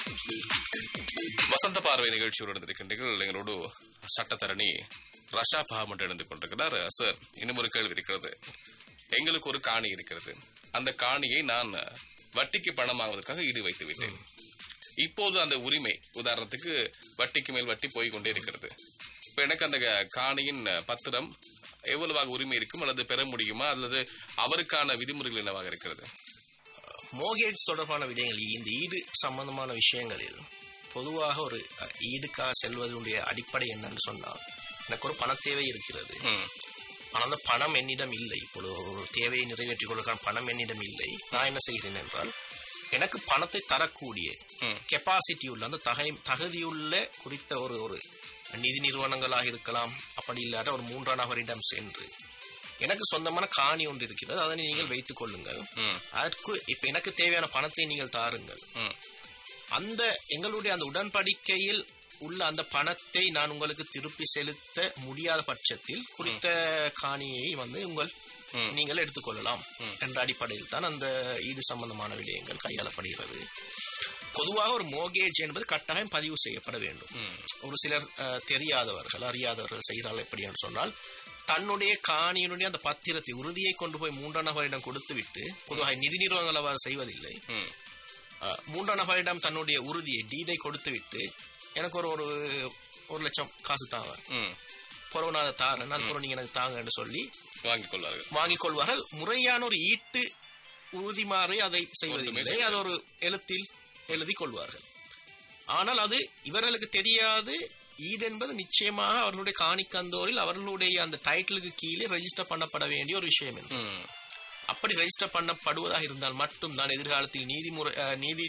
வசந்த பார்வை நிகழ்ச்சியோடு இருந்திருக்கின்றீர்கள் எங்களோடு சட்டத்தரணி ரஷா பஹாமட் இணைந்து கொண்டிருக்கிறார் சார் இன்னும் ஒரு கேள்வி இருக்கிறது எங்களுக்கு ஒரு காணி இருக்கிறது அந்த காணியை நான் வட்டிக்கு பணம் வாங்குவதற்காக ஈடு வைத்து விட்டேன் இப்போது அந்த உரிமை உதாரணத்துக்கு வட்டிக்கு மேல் வட்டி போய் கொண்டே இருக்கிறது இப்ப எனக்கு அந்த காணியின் பத்திரம் எவ்வளவாக உரிமை இருக்கும் அல்லது பெற முடியுமா அல்லது அவருக்கான விதிமுறைகள் என்னவாக இருக்கிறது மோகேஜ் தொடர்பான விடயங்கள் இந்த ஈடு சம்பந்தமான விஷயங்களில் பொதுவாக ஒரு அஹ், ஈடுக்காக செல்வதனுடைய அடிப்படை என்னன்னு சொன்னால் எனக்கு ஒரு பண தேவை இருக்கிறது ம், ஆனால் அந்த பணம் என்னிடம் இல்லை இப்பொழுது ஒரு தேவையை நிறைவேற்றிக் கொள்வதற்கான பணம் என்னிடம் இல்லை நான் என்ன செய்கிறேன் என்றால் எனக்கு பணத்தை தரக்கூடிய ம். கெப்பாசிட்டி உள்ள அந்த தகை தகுதியுள்ள குறித்த ஒரு ஒரு நிதி நிறுவனங்களாக இருக்கலாம் அப்படி இல்லாத ஒரு மூன்றாம் நபரிடம் சென்று எனக்கு சொந்தமான காணி ஒன்று இருக்கிறது அதனை நீங்கள் வைத்துக் கொள்ளுங்கள் ம், அதற்கு இப்ப எனக்கு தேவையான பணத்தை நீங்கள் தாருங்கள் ம், அந்த எங்களுடைய அந்த உடன்படிக்கையில் உள்ள அந்த பணத்தை நான் உங்களுக்கு திருப்பி செலுத்த முடியாத பட்சத்தில் குறித்த காணியை வந்து உங்கள் ம். நீங்கள் எடுத்துக்கொள்ளலாம் என்ற அடிப்படையில் தான் அந்த ஈடு சம்பந்தமான விடயங்கள் கையாளப்படுகிறது பொதுவாக ஒரு மோகேஜ் என்பது கட்டாயம் பதிவு செய்யப்பட வேண்டும் ம். ஒரு சிலர் அஹ், தெரியாதவர்கள் அறியாதவர்கள் செய்கிறார்கள் எப்படி என்று சொன்னால் தன்னுடைய காணியினுடைய அந்த பத்திரத்தை உறுதியை கொண்டு போய் மூன்றாம் நபரிடம் கொடுத்துவிட்டு பொதுவாக நிதி நிறுவனங்கள் அவ்வாறு செய்வதில்லை ம். அஹ், மூன்றாம் நபரிடம் தன்னுடைய உறுதியை டீடை கொடுத்துவிட்டு எனக்கு ஒரு ஒரு ஒரு லட்சம் காசு தாங்க ம். பிறகு நான் அதை தாரேன் நான் பிறகு நீங்க எனக்கு தாங்கன்னு சொல்லி வாங்கிக் கொள்வார்கள் வாங்கிக் கொள்வார்கள் முறையான ஒரு ஈட்டு உறுதிமாறு அதை செய்வதில்லை செய்வதில்லை. அது ஒரு எழுத்தில் எழுதி கொள்வார்கள் ஆனால் அது இவர்களுக்கு தெரியாது ஈடு என்பது நிச்சயமாக அவர்களுடைய காணிக்கந்தோரில் அவர்களுடைய அந்த டைட்டிலுக்கு கீழே ரெஜிஸ்டர் பண்ணப்பட வேண்டிய ஒரு விஷயம் என்று ம். அப்படி ரெஜிஸ்டர் பண்ணப்படுவதாக இருந்தால் மட்டும்தான் எதிர்காலத்தில் நீதிமுறை அஹ், நீதி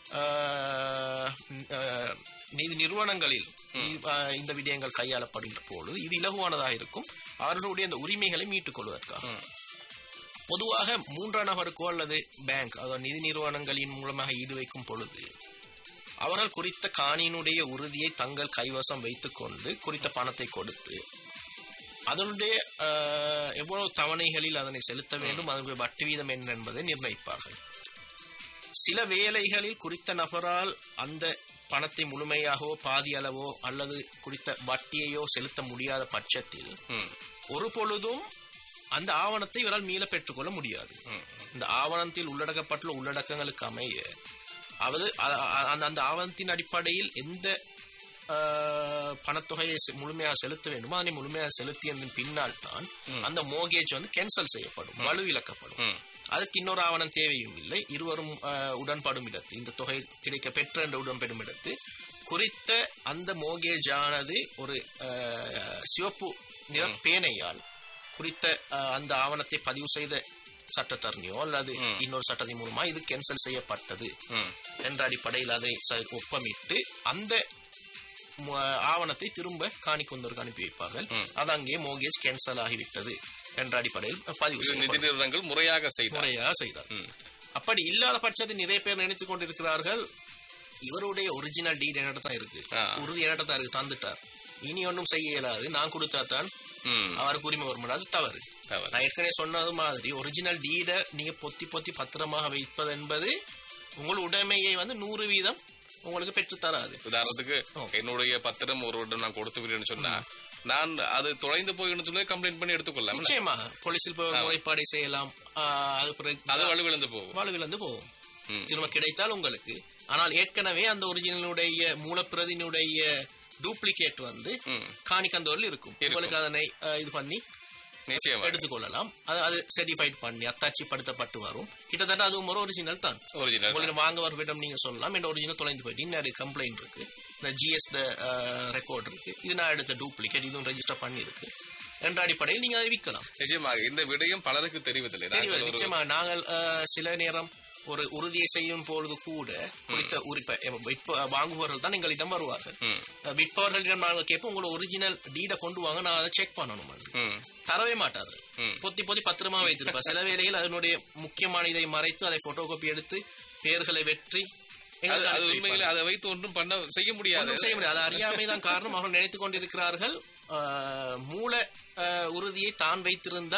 அஹ், அஹ், நீதி நிறுவனங்களில் இ- அஹ், இந்த விடயங்கள் கையாளப்படுகின்ற பொழுது இது இலகுவானதாக இருக்கும் அவர்களுடைய அந்த உரிமைகளை மீட்டுக் கொள்வதற்காக பொதுவாக மூன்றாம் நபருக்கோ அல்லது பேங்க் அதாவது நிதி நிறுவனங்களின் மூலமாக ஈடு வைக்கும் பொழுது அவர்கள் குறித்த காணியினுடைய உறுதியை தங்கள் கைவசம் வைத்துக்கொண்டு குறித்த பணத்தை கொடுத்து அதனுடைய அஹ், எவ்வளவு தவணைகளில் அதனை செலுத்த வேண்டும் அதனுடைய வட்டி வீதம் என்ன என்பதை நிர்ணயிப்பார்கள் சில வேளைகளில் குறித்த நபரால் அந்த பணத்தை முழுமையாகவோ பாதி அளவோ அல்லது குறித்த வட்டியையோ செலுத்த முடியாத பட்சத்தில் ம். ஒரு பொழுதும் அந்த ஆவணத்தை இவரால் மீள பெற்றுக்கொள்ள முடியாது இந்த ஆவணத்தில் உள்ளடக்கப்பட்டுள்ள உள்ளடக்கங்களுக்கு அமைய அவது அ- அ- அந்த அந்த ஆவணத்தின் அடிப்படையில் எந்த ஆஹ், பணத்தொகையை செ- முழுமையாக செலுத்த வேண்டுமோ அதனை முழுமையாக செலுத்தியதன் பின்னால் தான் அந்த மோகேஜ் வந்து கேன்சல் செய்யப்படும் வலுவிலக்கப்படும் ம். அதற்கு இன்னொரு ஆவணம் தேவையும் இல்லை இருவரும் ஆஹ், உடன்படும் இடத்து இந்த தொகை கிடைக்க பெற்ற என்ற உடன்படும் இடத்து குறித்த அந்த மோகேஜ் ஆனது ஒரு ஆஹ், சிவப்பு நிற பேனையால் குறித்த ஆஹ், அந்த ஆவணத்தை பதிவு செய்த சட்டத்தரணியோ அல்லது இன்னொரு சட்டத்தின் மூலமா இது கேன்சல் செய்யப்பட்டது ம். என்ற அடிப்படையில் அதை ச- ஒப்பமிட்டு அந்த மு- ஆவணத்தை திரும்ப காணிக்கொண்டோருக்கு அனுப்பி வைப்பார்கள் அது அங்கே மோகேஜ் கேன்சல் ஆகிவிட்டது என்ற அடிப்படையில் பதிவு இது செய்யப்படும். நிதி நிறுவனங்கள் முறையாக செய்தார் முறையாக செய்தார் அப்படி இல்லாத பட்சத்தில் நிறைய பேர் நினைத்துக் கொண்டிருக்கிறார்கள் இவருடைய ஒரிஜினல் டீட் என்னட்ட தான் இருக்கு ஆ. உறுதி என்னட்ட தான் இருக்கு தந்துட்டார் இனி ஒன்றும் செய்ய இயலாது நான் கொடுத்தா தான் ம். அவருக்கு உரிமை வரும் அது தவறு தவறு. நான் ஏற்கனவே சொன்னது மாதிரி ஒரிஜினல் டீடை நீங்க பொத்தி பொத்தி பத்திரமாக வைப்பது என்பது உங்கள் உடைமையை வந்து நூறு வீதம் உங்களுக்கு பெற்று தராது உதாரணத்துக்கு என்னுடைய பத்திரம் ஒருவரிடம் நான் கொடுத்து விடுறேன்னு சொன்னா நான் அது தொலைந்து போயின்னு சொல்லி கம்ப்ளைண்ட் பண்ணி எடுத்துக்கொள்ளலாம் நிச்சயமாக போலீஸில் போய் முறைப்பாடு செய்யலாம் ஆஹ் அது பிறகு அது வலுவிழந்து போகும் வாழ்விலிருந்து போகும் ம். திரும்ப கிடைத்தால் உங்களுக்கு ஆனால் ஏற்கனவே அந்த ஒரிஜினலுடைய மூலப்பிரதியினுடைய டூப்ளிகேட் வந்து காணிக்கந்தோரில் இருக்கும் உங்களுக்கு அதனை அஹ், இது பண்ணி நிச்சயமா எடுத்துக்கொள்ளலாம் அது அது சர்டிஃபைட் பண்ணி அத்தாட்சிப்படுத்தப்பட்டு வரும் கிட்டத்தட்ட அதுவும் ஒரு ஒரிஜினல் தான் ஒரிஜினல் உங்களுக்கு வாங்க வரவிடம் நீங்க சொல்லலாம் என் ஒரிஜினல் தொலைந்து போயிட்டு இன்னும் கம்ப்ளைண்ட் இருக்கு இந்த ஜிஎஸ் ரெக்கார்ட் இருக்கு இது நான் எடுத்த டூப்ளிகேட் இதுவும் ரெஜிஸ்டர் பண்ணியிருக்கு என்ற அடிப்படையில் நீங்க அதை விற்கலாம் நிச்சயமாக இந்த விடயம் பலருக்கு தெரிவதில்லை நாங்கள் தெரிவது ஒரு- நிச்சயமாக நாங்கள் அஹ், சில நேரம் ஒரு உறுதியை செய்யும் பொழுது கூட குறித்த உரிப்பை விற்ப வாங்குபவர்கள் தான் எங்களிடம் வருவார்கள் ம். அஹ், விற்பவர்களிடம் நாங்கள் கேட்போம் உங்களோட ஒரிஜினல் டீடை கொண்டு வாங்க நான் அதை செக் பண்ணணும் என்று. ம். தரவே மாட்டார்கள் பொத்தி பொத்தி பத்திரமா வைத்திருப்பார் சில வேளையில் அதனுடைய முக்கியமான இதை மறைத்து அதை போட்டோ காப்பி எடுத்து பெயர்களை வெற்றி அது எங்களுக்கு அது அனுப்பி உண்மையில அதை வைத்து ஒன்றும் பண்ண செய்ய முடியாது ஒன்றும் செய்ய முடியாது அது அறியாமை தான் காரணம் அவர்கள் நினைத்துக் கொண்டிருக்கிறார்கள் ஆஹ், மூல ஆஹ், உறுதியை தான் வைத்திருந்தால்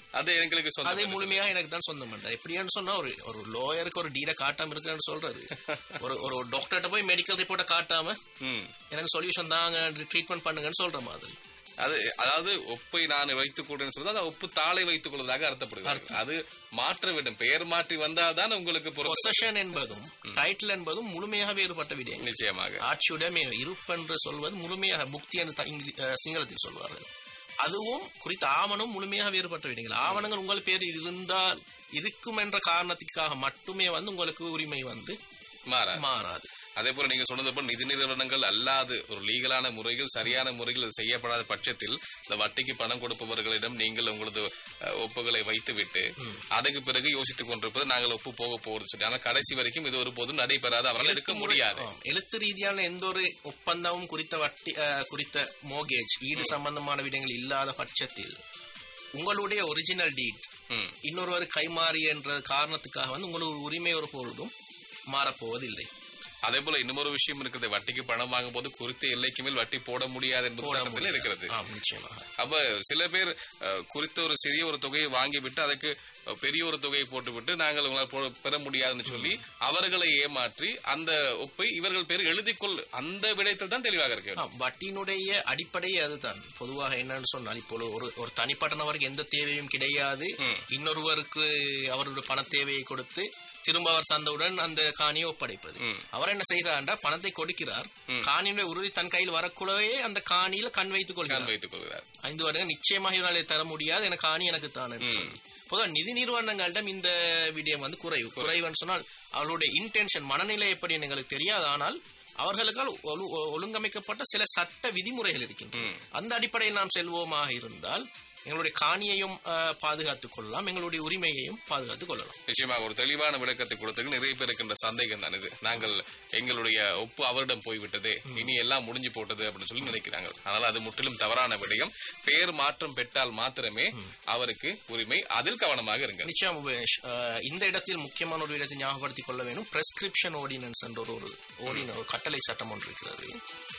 அது எங்களுக்கு அது சொந்த முழுமையாக எனக்கு தான் சொந்தம் பண்றது எப்படின்னு சொன்னா ஒரு ஒரு லோயருக்கு ஒரு டீட காட்டாம இருக்குன்னு சொல்றது ஒரு ஒரு டாக்டர்கிட்ட போய் மெடிக்கல் ரிப்போர்ட்டை காட்டாம ம் எனக்கு சொல்யூஷன் தாங்க ட்ரீட்மெண்ட் பண்ணுங்கன்னு சொல்ற மாதிரி அது அதாவது ஒப்பை நான் வைத்துக் கொள்றேன்னு சொல்றது அது ஒப்பு தாளை வைத்துக் கொள்வதாக அர்த்தப்படுகிறது அது மாற்ற வேண்டும் பெயர் மாற்றி வந்தால்தான் உங்களுக்கு பொருள் பொசஷன் என்பதும் டைட்டில் என்பதும் முழுமையாக வேறுபட்ட விடயங்கள் நிச்சயமாக ஆட்சியுடைமை இருப்பென்று சொல்வது முழுமையாக புக்தி என்று த- இங்கிலி- அஹ், சிங்களத்தில் சொல்வார்கள் அதுவும் குறித்த ஆவணம் முழுமையாக வேறுபட்ட விடயங்கள் ஆவணங்கள் உங்கள் பேர் இருந்தால் இருக்கும் என்ற காரணத்துக்காக மட்டுமே வந்து உங்களுக்கு உரிமை வந்து மாறா மாறாது அதே போல நீங்க சொன்னது போல நிதி நிறுவனங்கள் அல்லாது ஒரு லீகலான முறையில் சரியான முறையில் அது செய்யப்படாத பட்சத்தில் இந்த வட்டிக்கு பணம் கொடுப்பவர்களிடம் நீங்கள் உங்களது அஹ், ஒப்புகளை வைத்துவிட்டு அதுக்கு பிறகு யோசித்துக் கொண்டிருப்பது நாங்கள் ஒப்பு போக போகிறது சொல்லி ஆனால் கடைசி வரைக்கும் இது ஒரு போதும் நடைபெறாது அவரால் எடுக்க முடியாது ஆம். எழுத்து ரீதியான எந்த ஒரு ஒப்பந்தமும் குறித்த வட்டி அஹ், குறித்த மோகேஜ் ஈடு சம்பந்தமான விடயங்கள் இல்லாத பட்சத்தில் உங்களுடைய ஒரிஜினல் டீட் ம். இன்னொருவர் கைமாறி என்ற காரணத்துக்காக வந்து உங்களுக்கு உரிமை ஒரு பொழுதும் மாறப்போவதில்லை அதே போல இன்னொரு விஷயம் இருக்குது வட்டிக்கு பணம் வாங்கும் போது குறித்த எல்லைக்கு மேல் வட்டி போட முடியாது என்பது சட்டத்தில் இருக்கிறது ஆம் நிச்சயமாக அப்ப சில பேர் அஹ், குறித்த ஒரு சிறிய ஒரு தொகையை வாங்கிவிட்டு அதுக்கு அஹ், பெரிய ஒரு தொகையை போட்டுவிட்டு நாங்கள் உங்களால் போ- பெற முடியாதுன்னு சொல்லி அவர்களை ஏமாற்றி அந்த ஒப்பை இவர்கள் பேர் எழுதிக்கொள் அந்த விடயத்தில் தான் தெளிவாக இருக்க வேண்டும். ஆம், வட்டியினுடைய அடிப்படையே அதுதான் பொதுவாக என்னன்னு சொன்னால் இப்போ ஒரு ஒரு தனிப்பட்ட நபருக்கு எந்த தேவையும் கிடையாது இன்னொருவருக்கு அவருடைய பண தேவையை கொடுத்து திரும்ப அவர் தந்தவுடன் அந்த காணியை ஒப்படைப்பது அவர் என்ன செய்கிறார்டா பணத்தை கொடுக்கிறார் காணியுடைய உறுதி தன் கையில் வரக்குள்ளவே அந்த காணியில கண் வைத்துக் கொள்கிறார் கண் வைத்துக் கொள்கிறார் ஐந்து வருடம் நிச்சயமாக இவரால் தர முடியாது எனக்கு காணி எனக்கு தான் பொதுவாக நிதி நிறுவனங்களிடம் இந்த விடயம் வந்து குறைவு குறைவுன்னு சொன்னால் அவர்களுடைய இன்டென்ஷன் மனநிலை எப்படி எங்களுக்கு தெரியாது ஆனால் அவர்களுக்கால் ஒழு- ஒ- ஒழுங்கமைக்கப்பட்ட சில சட்ட விதிமுறைகள் இருக்கின்றன அந்த அடிப்படையில் நாம் செல்வோமாக இருந்தால் எங்களுடைய காணியையும் அஹ், பாதுகாத்துக் கொள்ளலாம் எங்களுடைய உரிமையையும் பாதுகாத்துக் கொள்ளலாம் நிச்சயமாக ஒரு தெளிவான விளக்கத்தை கொடுத்ததுக்கு நிறைய பேர் இருக்கின்ற சந்தேகம் தான் இது நாங்கள் எங்களுடைய ஒப்பு அவரிடம் போய்விட்டது இனி எல்லாம் முடிஞ்சு போட்டது அப்படின்னு சொல்லி நினைக்கிறாங்க அதனால அது முற்றிலும் தவறான விடயம் பேர் மாற்றம் பெற்றால் மாத்திரமே அவருக்கு உரிமை அதில் கவனமாக இருங்க நிச்சயம் உபேஷ் அஹ், இந்த இடத்தில் முக்கியமான ஒரு இடத்தை ஞாபகப்படுத்திக் கொள்ள வேண்டும் பிரெஸ்கிரிப்ஷன் ஆர்டினன்ஸ் என்ற ஒரு ஒரு ஓடின ஒரு கட்டளை சட்டம் ஒன்று இருக்கிறது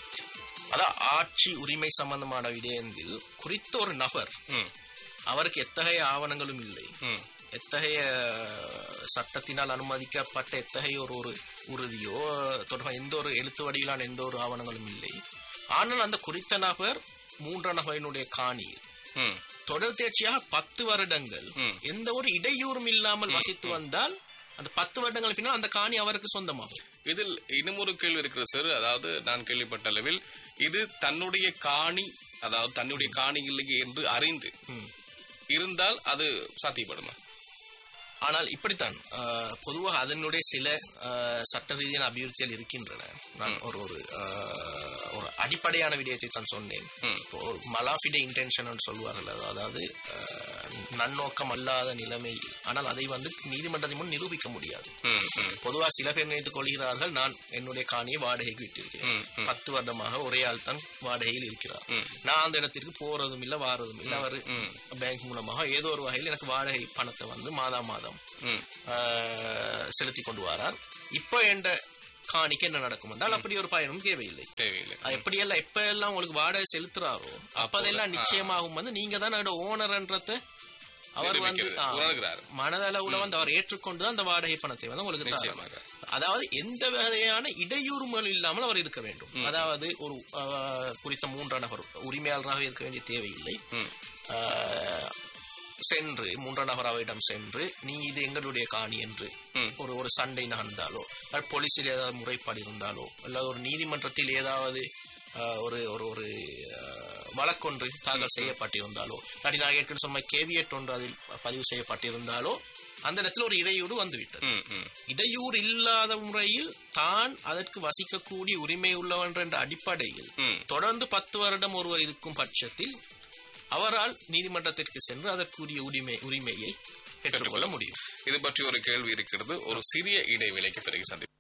அதான் ஆட்சி உரிமை சம்பந்தமான விடயத்தில் குறித்த ஒரு நபர் ம், அவருக்கு எத்தகைய ஆவணங்களும் இல்லை ம், எத்தகைய சட்டத்தினால் அனுமதிக்கப்பட்ட எத்தகைய ஒரு ஒரு உறுதியோ தொடர்பாக எந்த ஒரு எழுத்து வடிவிலான எந்த ஒரு ஆவணங்களும் இல்லை ஆனால் அந்த குறித்த நபர் மூன்றாம் நபரினுடைய காணியில் ம். தொடர்ச்சியாக பத்து வருடங்கள் எந்த ஒரு இடையூறும் இல்லாமல் வசித்து வந்தால் அந்த பத்து வருடங்கள் பின்னால் அந்த காணி அவருக்கு சொந்தமாகும் இதில் இன்னும் ஒரு கேள்வி இருக்கிறது சார் அதாவது நான் கேள்விப்பட்ட அளவில் இது தன்னுடைய காணி அதாவது தன்னுடைய காணி இல்லையே என்று அறிந்து இருந்தால் அது சாத்தியப்படுமா ஆனால் இப்படித்தான் ஆஹ், பொதுவாக அதனுடைய சில ஆஹ், சட்ட ரீதியான அபிவிருத்திகள் இருக்கின்றன நான் ஒரு ஒரு ஆஹ், ஒரு அடிப்படையான விடயத்தை தான் சொன்னேன் இப்போ ஒரு மலாஃபிடே இன்டென்ஷன் சொல்வார்கள் அது- அதாவது ஆஹ், நன்னோக்கம் அல்லாத நிலைமை ஆனால் அதை வந்து நீதிமன்றத்தின் முன் நிரூபிக்க முடியாது ம், ம், பொதுவாக சில பேர் நினைத்துக் கொள்கிறார்கள் நான் என்னுடைய காணியை வாடகைக்கு விட்டிருக்கிறேன் பத்து வருடமாக ஒரே ஆள் தான் வாடகையில் இருக்கிறார் நான் அந்த இடத்திற்கு போறதும் இல்லை வாரதும் இல்லை அவர் பேங்க் மூலமாக ஏதோ ஒரு வகையில் எனக்கு வாடகை பணத்தை வந்து மாதா மாதம் ம். ஆஹ், செலுத்தி கொண்டு வரார் இப்போ என்ற காணிக்கு என்ன நடக்கும் என்றால் அப்படி ஒரு பயனும் தேவையில்லை தேவையில்லை அது எப்படியெல்லாம் எப்ப எல்லாம் உங்களுக்கு வாடகை செலுத்துறாரோ அப்பதெல்லாம் நிச்சயமாகும் வந்து நீங்க தான் அதோட ஓனர்ன்றத அவர் வந்து நிரூபிக்கிறது, ஆ, உணர்கிறார். மனதளவுல வந்து அவர் ஏற்றுக்கொண்டு தான் அந்த வாடகை பணத்தை வந்து உங்களுக்கு தரார். நிச்சயமாக. அதாவது எந்த வகையான இடையூறுகள் இல்லாமல் அவர் இருக்க வேண்டும் அதாவது ஒரு ஆ, குறித்த மூன்றாம் நபர் உரிமையாளராக இருக்க வேண்டிய தேவையில்லை ஆ, சென்று மூன்றாம் நபர் அவரிடம் சென்று நீ இது எங்களுடைய காணி என்று ஒரு ஒரு சண்டை நடந்தாலோ அல்லது போலீஸில் ஏதாவது முறைப்பாடு இருந்தாலோ அல்லது ஒரு நீதிமன்றத்தில் ஏதாவது ஆஹ், ஒரு ஒரு ஒரு ஆஹ், வழக்கொன்று தாக்கல் செய்யப்பட்டிருந்தாலோ இல்லாட்டி நான் ஏற்கனவே சொன்ன கேவியட் ஒன்று அதில் பதிவு செய்யப்பட்டிருந்தாலோ அந்த இடத்துல ஒரு இடையூறு வந்துவிட்டது ம், ம். இடையூறு இல்லாத முறையில் தான் அதற்கு வசிக்கக்கூடிய உரிமை உள்ளவன் என்ற அடிப்படையில் ம். தொடர்ந்து பத்து வருடம் ஒருவர் இருக்கும் பட்சத்தில் அவரால் நீதிமன்றத்திற்கு சென்று அதற்குரிய உரிமை உரிமையை பெற்றுக்கொள்ள முடியும் இது பற்றி ஒரு கேள்வி இருக்கிறது ஒரு சிறிய இடைவேளைக்கு பிறகு சந்திப்போம்